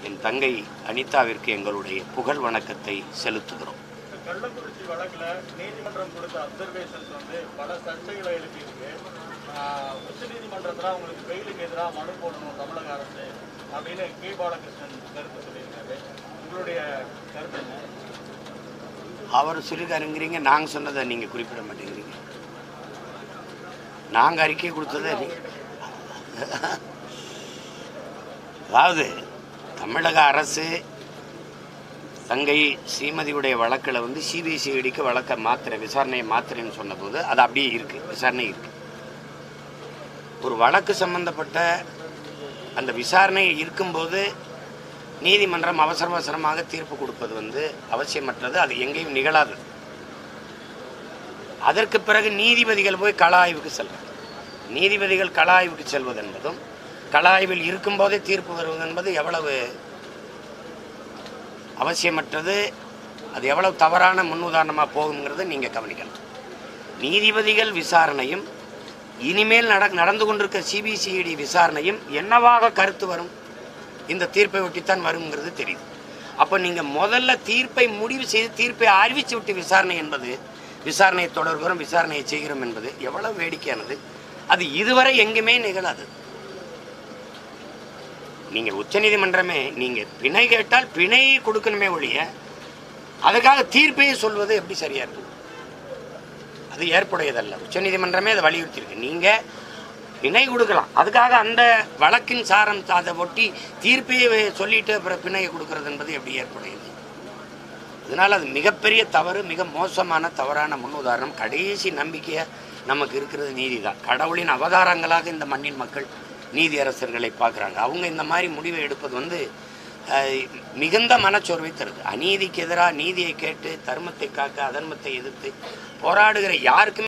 என் தங்கை அனிதாவிற்கு எங்களுடைய புகழ் வணக்கத்தை செலுத்துகிறோம் கள்ளக்குறிச்சி வழக்குல நீதிமன்றம் கொடுத்த அப்சர்வேஷன்ஸ் வந்து பல சர்ச்சைகளை எழுப்பியிருக்கு ஆஹ் உச்சநீதிமன்றத்துல அவங்களுக்கு பெயிலுக்கு எதிராக மனு போடணும் தமிழக அரசு அப்படின்னு கே பாலகிருஷ்ணன் கருத்து சொல்லியிருக்காரு உங்களுடைய கருத்து என்ன அவர் சொல்லிருக்காருங்கிறீங்க நாங்கள் சொன்னதை நீங்கள் குறிப்பிட மாட்டேங்கிறீங்க நாங்கள் அறிக்கை கொடுத்ததை நீ- அதாவது தமிழக அரசு தங்கை ஸ்ரீமதியுடைய வழக்கில் வந்து சிபிசிஐடிக்கு வழக்கை மாத்திர விசாரணையை மாத்திரன்னு சொன்னபோது அது அப்படியே இருக்கு விசாரணை இருக்கு ஒரு வழக்கு சம்பந்தப்பட்ட அந்த விசாரணை இருக்கும்போது நீதிமன்றம் அவசர அவசரமாக தீர்ப்பு கொடுப்பது வந்து அவசியமற்றது அது எங்கேயும் நிகழாது அதற்கு பிறகு நீதிபதிகள் போய் கள ஆய்வுக்கு செல்வது நீதிபதிகள் கள ஆய்வுக்கு செல்வது என்பதும் கள ஆய்வில் இருக்கும்போதே தீர்ப்பு வருவது என்பது எவ்வளவு அவசியமற்றது அது எவ்வளவு தவறான முன்னுதாரணமாக போகுங்கிறத நீங்கள் கவனிக்கணும் நீதிபதிகள் விசாரணையும் இனிமேல் நட நடந்து கொண்டிருக்க சிபிசிஐடி விசாரணையும் என்னவாக கருத்து வரும் இந்த தீர்ப்பை ஒட்டித்தான் வருங்கிறது தெரியுது அப்போ நீங்கள் முதல்ல தீர்ப்பை முடிவு செய்து தீர்ப்பை அறிவித்து விட்டு விசாரணை என்பது விசாரணையை தொடர்கிறோம் விசாரணையை செய்கிறோம் என்பது எவ்வளவு வேடிக்கையானது அது இதுவரை எங்குமே நிகழாது நீங்கள் உச்சநீதிமன்றமே நீங்கள் பிணை கேட்டால் பிணையை கொடுக்கணுமே ஒழிய அதுக்காக தீர்ப்பையே சொல்வது எப்படி சரியா இருக்கும் அது ஏற்புடையதல்ல உச்சநீதிமன்றமே அதை வலியுறுத்தியிருக்கு நீங்கள் பிணை கொடுக்கலாம் அதுக்காக அந்த வழக்கின் சாரம் அதை ஒட்டி தீர்ப்பையே சொல்லிட்டு அப்புறம் பிணையை கொடுக்கறது என்பது எப்படி ஏற்புடையது அதனால் அது மிகப்பெரிய தவறு மிக மோசமான தவறான முன்னுதாரணம் கடைசி நம்பிக்கையாக நமக்கு இருக்கிறது நீதி தான் கடவுளின் அவதாரங்களாக இந்த மண்ணின் மக்கள் நீதி அரசர்களை பார்க்குறாங்க அவங்க இந்த மாதிரி முடிவை எடுப்பது வந்து அஹ், மிகுந்த மனச்சோர்வை தருது அநீதிக்கு எதிராக நீதியை கேட்டு தர்மத்தை காக்க அதர்மத்தை எதிர்த்து போராடுகிற யாருக்குமே